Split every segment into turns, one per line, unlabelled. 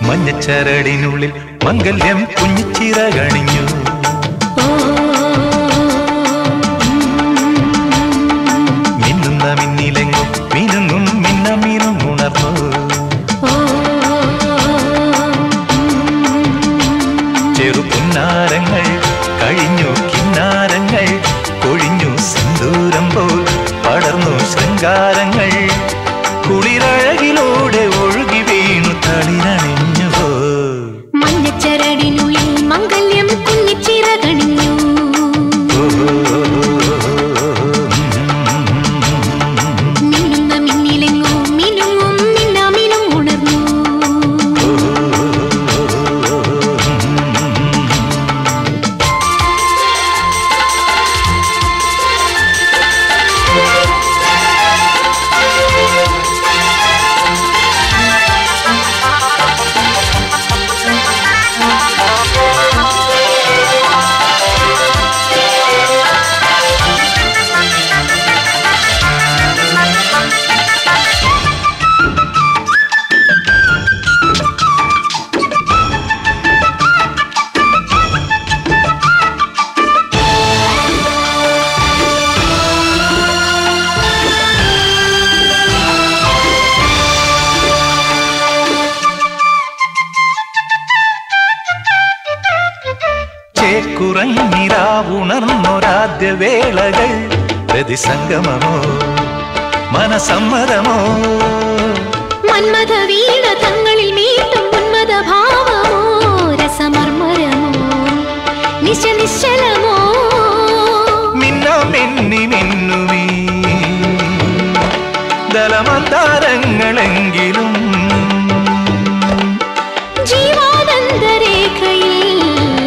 മഞ്ഞച്ചരടിനുള്ളിൽ മംഗല്യം കുഞ്ഞിച്ചിറകണിഞ്ഞു മിന്നുന്ന മിന്നിലെങ്ങും മിനുങ്ങും മിന്ന മീനും ഉണർന്നു ചെറുപുന്നാരങ്ങൾ കഴിഞ്ഞു കിന്നാരങ്ങൾ കൊഴിഞ്ഞു സിന്ദൂരം പോൽ പടർന്നു ശൃംഗാരങ്ങൾ കുളിരഴകിലൂടെ ഒഴുകി വീണു തളിരണിഞ്ഞു പോ
മഞ്ഞച്ചരടിനുള്ളിൽ മംഗല്യം കുഞ്ഞിച്ചിറകണിഞ്ഞു മിന്നുന്ന മിന്നിലെങ്ങും മിനുങ്ങും മിന്നാമിനും ഉണർന്നു
ചേക്കുറങ്ങിരാവുണർന്നൊരാദ്യ വേളകൾ പ്രതിസംഗമമോ മനസമ്മതമോ
മന്മഥ വീണ തങ്ങളിൽ മീട്ടും ഉന്മത ഭാവമോ രസമർമരമോ നിശ നിശ്ചലമോ
മിന്ന മിന്നി മിന്നുമീ ദലമന്താരങ്ങളെങ്കിലും
ജീവാനന്ദരേഖയിൽ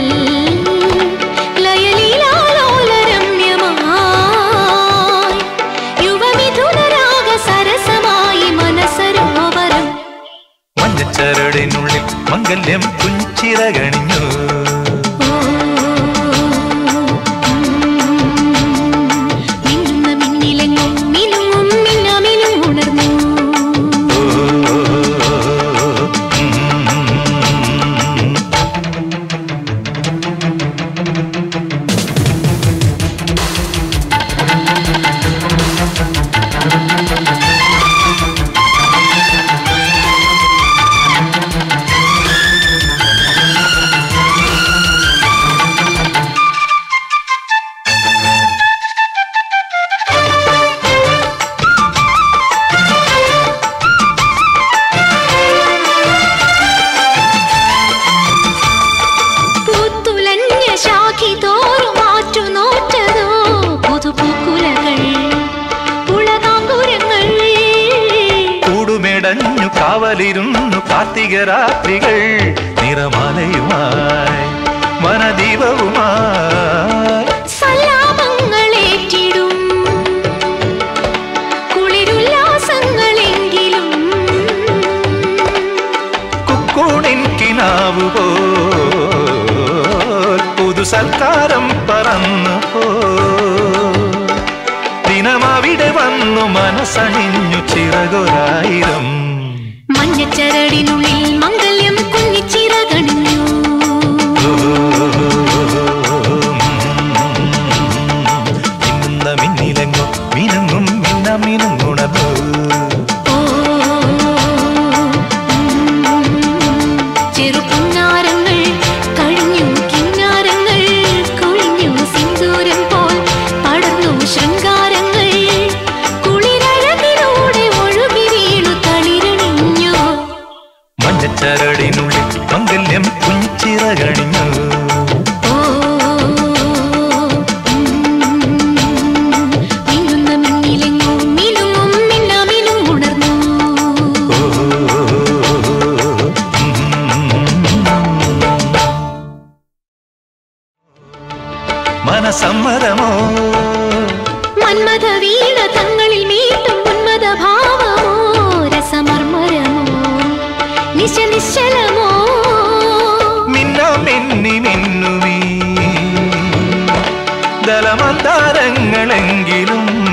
ലയലീലാലോലരമ്യമായി യുവമിഥുനരാഗ സരസമായി മനസരോവരം
മഞ്ഞച്ചരടിനുള്ളിൽ മംഗല്യം കുഞ്ചിറകണിഞ്ഞു
മിന്നുന്ന മിന്നിലെങ്ങും മിനുങ്ങും മിന്നാമിനും ഉണർന്നു പൂത്തുലഞ്ഞ ശാഖി തോറും മാറ്റു നോറ്റതോ പുതുപൂക്കുലകൾ ഉളകാങ്കുരങ്ങൾ
കൂടുമെടഞ്ഞു കാവലിരുന്നു കാർത്തിക രാത്രികൾ നിറമാലയുമായി വനദീപവുമായി
സല്ലാപങ്ങളേറ്റിടും കുളിരുല്ലാസങ്ങളെങ്കിലും
കുക്കൂണിൻ കിനാവ് പോൽ പുതു സൽക്കാരം പറന്നു പോ ദിനമവിടെ വന്നു മനസ്സണിഞ്ഞു ചിറകൊരായിരം
മഞ്ഞച്ചരടിനുള്ളിൽ മംഗല്യം കുഞ്ഞിച്ചിറകണിഞ്ഞു
മിന്നുന്ന മിന്നിലെങ്ങോ മിനുങ്ങും മിന്ന മിനുങ്ങുണർന്നു
ചെറുപുന്നാരങ്ങൾ കഴിഞ്ഞു കിന്നാരങ്ങൾ കൊഴിഞ്ഞു സിന്ദൂരം പോൽ പടർന്നു ശൃംഗാരങ്ങൾ കുളിരഴകിലൂടെ ഒഴുകി വീണു തളിരണിഞ്ഞു
മഞ്ഞച്ചരടിനുള്ളിൽ മംഗല്യം കുഞ്ചിറകണിഞ്ഞു
മിന്നുന്ന മിന്നിലെങ്ങും മിനുങ്ങും മിന്നാമിനും ഉണർന്നു
മനസമ്മതമോ
മന്മഥ വീണ തങ്ങളിൽ മീട്ടും ഉന്മത ഭാവമോ രസമർമരമോ നിശ നിശ്ചലമോ
മിന്ന മിന്നി മിന്നുമീ ദലമന്താരങ്ങളെങ്കിലും